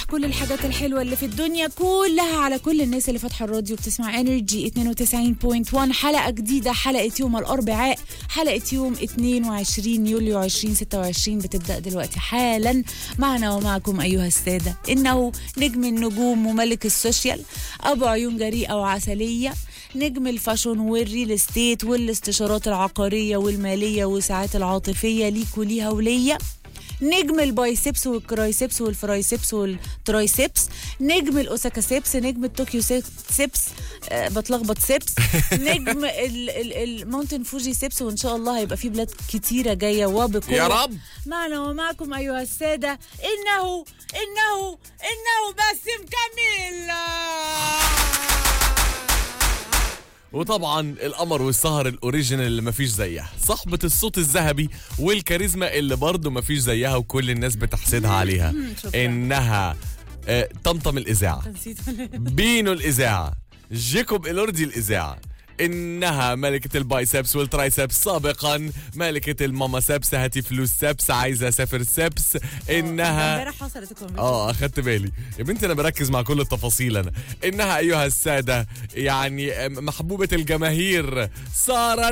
كل الحاجات الحلوه اللي في الدنيا كلها على كل الناس اللي فاتحه الراديو بتسمع انرجي 92.1 حلقه جديده حلقه يوم الاربعاء حلقه يوم 22 يوليو 2026 بتبدا دلوقتي حالا معنا ومعكم ايها الساده انه نجم النجوم وملك السوشيال ابو عيون جريئه وعسليه نجم الفاشون والريل استيت والاستشارات العقاريه والماليه والساعات العاطفيه ليك وليها وليا نجم البايسبس والكرايسبس والفرايسبس والترايسبس نجم الاوساكا سيبس نجم الطوكيو سيبس أه بتلخبط سيبس نجم ال- ال- الماونتن فوجي سيبس وان شاء الله هيبقى في بلاد كتيره جايه وبقوه يا رب معنا ومعكم ايها الساده انه انه انه باسم كامل وطبعا القمر والسهر الاوريجينال اللي مفيش زيها صاحبة الصوت الذهبي والكاريزما اللي برضه مفيش زيها وكل الناس بتحسدها عليها شكراً. انها آه، طمطم الاذاعه نسيت ولا إيه؟ بينو الاذاعه جيكوب الوردي الاذاعه انها ملكة البايسبس والترايسبس سابقا ملكة الماما سبس هاتي فلوس سبس عايزة اسافر سبس انها امبارح حصلت الكوميديا اه اخدت بالي يا بنتي انا بركز مع كل التفاصيل انا انها ايها الساده يعني محبوبه الجماهير ساره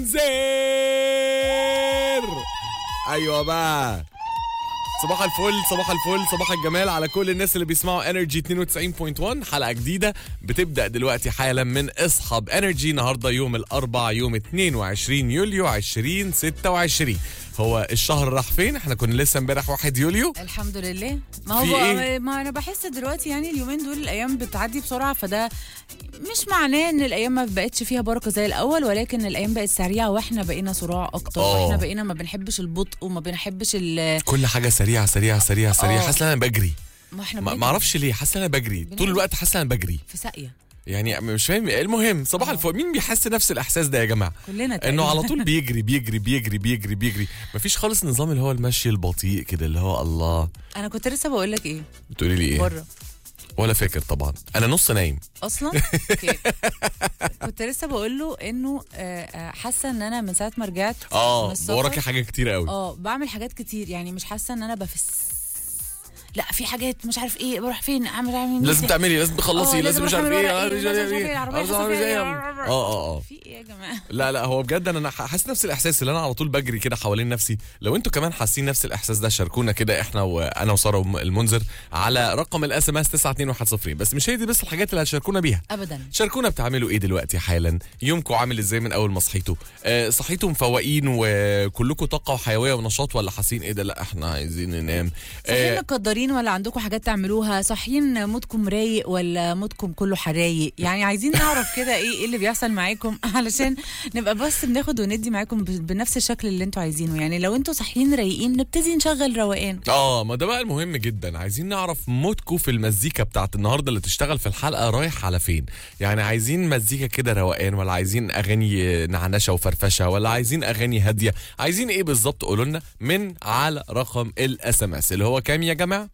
المنذر ايوه بقى صباح الفل صباح الفل صباح الجمال على كل الناس اللي بيسمعوا انرجي 92.1 حلقه جديده بتبدا دلوقتي حالا من اصحاب انرجي النهارده يوم الاربع يوم 22 يوليو 2026 هو الشهر راح فين احنا كنا لسه امبارح 1 يوليو الحمد لله ما في هو إيه؟ ما انا بحس دلوقتي يعني اليومين دول الايام بتعدي بسرعه فده مش معناه ان الايام ما بقتش فيها بركه زي الاول ولكن الايام بقت سريعه واحنا بقينا صراع اكتر آه. واحنا بقينا ما بنحبش البطء وما بنحبش ال كل حاجه سريعه سريعه سريعه سريعه آه. حاسس ان انا بجري ما احنا ما بنجري ما اعرفش ليه حاسس ان انا بجري طول بنجري. الوقت حاسس ان انا بجري في ساقيه يعني مش فاهم المهم صباح آه. الفل مين بيحس نفس الاحساس ده يا جماعه كلنا تقريباً. انه على طول بيجري بيجري بيجري بيجري بيجري مفيش خالص نظام اللي هو المشي البطيء كده اللي هو الله انا كنت لسه بقول لك ايه بتقولي لي ايه بره ولا فاكر طبعا انا نص نايم اصلا اوكي كنت لسه بقول له انه آه، آه، حاسه ان انا من ساعه ما رجعت من اه السفر، وراكي حاجه كتير قوي اه بعمل حاجات كتير يعني مش حاسه ان انا بفس لا في حاجات مش عارف ايه بروح فين اعمل اعمل لازم تعملي لازم تخلصي آه، لازم مش لازم عارف أعمل ايه ورق إيه، مش عارف لازم مش عارف ايه إيه، العربية عاوز حصل أعمل فيها زي- إيه. اه اه اه في ايه يا جماعه لا لا هو بجد انا حاسس نفس الاحساس اللي انا على طول بجري كده حوالين نفسي لو انتوا كمان حاسين نفس الاحساس ده شاركونا كده احنا وانا وساره وم- المنذر على رقم الاس ام اس 92110 بس مش هي دي بس الحاجات اللي هتشاركونا بيها ابدا شاركونا بتعملوا ايه دلوقتي حالا يومكم عامل ازاي من اول ما صحيتوا آه صحيتوا مفوقين وكلكم طاقه وحيويه ونشاط ولا حاسين ايه ده لا احنا عايزين ننام صحيين آه مقدرين ولا عندكم حاجات تعملوها صحيين مودكم رايق ولا مودكم كله حرايق يعني عايزين نعرف كده ايه ايه اللي بيحصل معاكم علشان نبقى بس بناخد وندي معاكم ب- بنفس الشكل اللي انتوا عايزينه يعني لو انتوا صحيين رايقين نبتدي نشغل روقان اه ما ده بقى المهم جدا عايزين نعرف مودكم في المزيكا بتاعت النهارده اللي تشتغل في الحلقه رايح على فين يعني عايزين مزيكا كده روقان ولا عايزين اغاني نعنشه وفرفشه ولا عايزين اغاني هاديه عايزين ايه بالظبط قولوا لنا من على رقم الاس ام اس اللي هو كام يا جماعه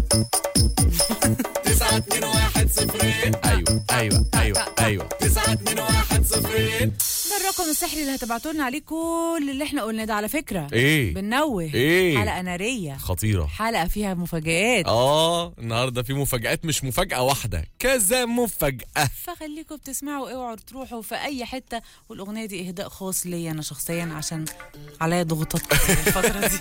921 ايوه ايوه ايوه ايوه 921 ده الرقم السحري اللي هتبعتوا لنا عليه كل اللي احنا قلنا ده على فكره ايه بننوه إيه؟ حلقه ناريه خطيره حلقه فيها مفاجآت اه النهارده في مفاجآت مش مفاجأة واحدة كذا مفاجأة فخليكم بتسمعوا اوعوا تروحوا في اي حته والاغنيه دي اهداء خاص ليا انا شخصيا عشان عليا ضغوطات كتير الفتره دي